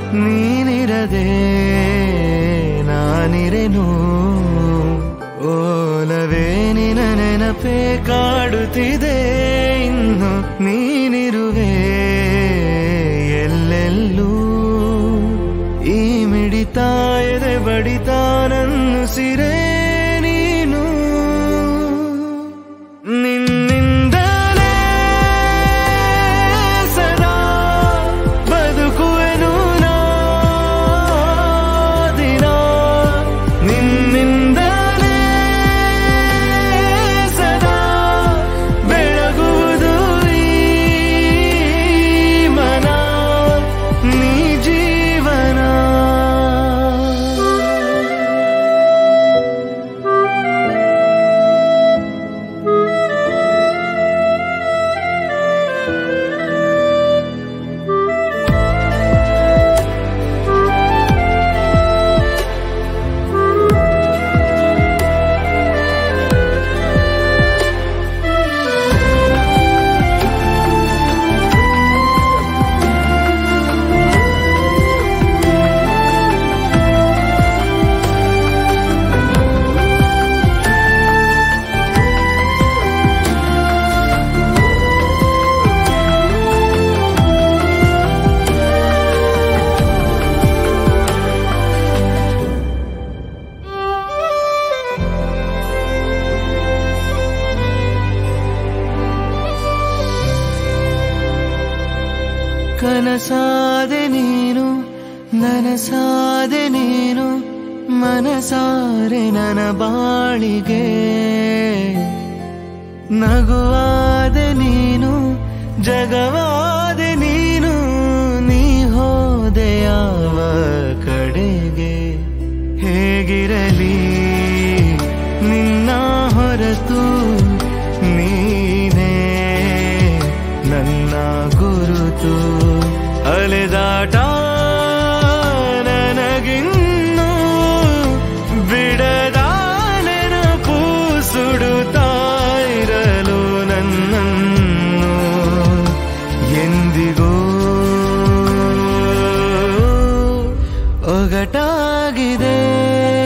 ನೀನಿರದೆ ನಾನಿರೆನು ಓಲವೇ ನಿನ ನೆನಪೇ ಕಾಡುತ್ತಿದೆ ಇನ್ನು ನೀನಿರುವೆ ಎಲ್ಲೆಲ್ಲೂ ಈ ಮಿಡಿತ ಎದೆ ಬಡಿತ ನನ್ನ ಸಿರೆ ನೀನು ನಿನ್ನಿಂದಲೇ ಸದಾ ಬದುಕುವೆನು ನಾ ದಿನ ನಿನ್ನಿಂದಲೇ ಸದಾ ಬೆಳಗುವುದು ಈ ಮನ ನೀ ಜೀವನ ಕನಸಾದೆ ನೀನು ನನಸಾದೆ ನೀನು ಮನಸಾರೆ ನನ್ನ ಬಾಳಿಗೆ ನಗುವಾದೆ ನೀನು ಜಗವಾದೆ ನೀನು ನೀ ಹೋದೆ ಯಾವ ಕಡೆಗೆ ಹೇಗಿರಲಿ ನಿನ್ನ ಹೊರತು ನೀನೇ ನನ್ನ ಗುರುತು ಅಲೆದಾಟ ನನಗಿನ್ನು ಬಿಡದ ನೆನಪು ಸುಡುತ್ತಾ ಇರಲು ನನ್ನನ್ನು ಎಂದಿಗೂ ಒಗಟಾಗಿದೆ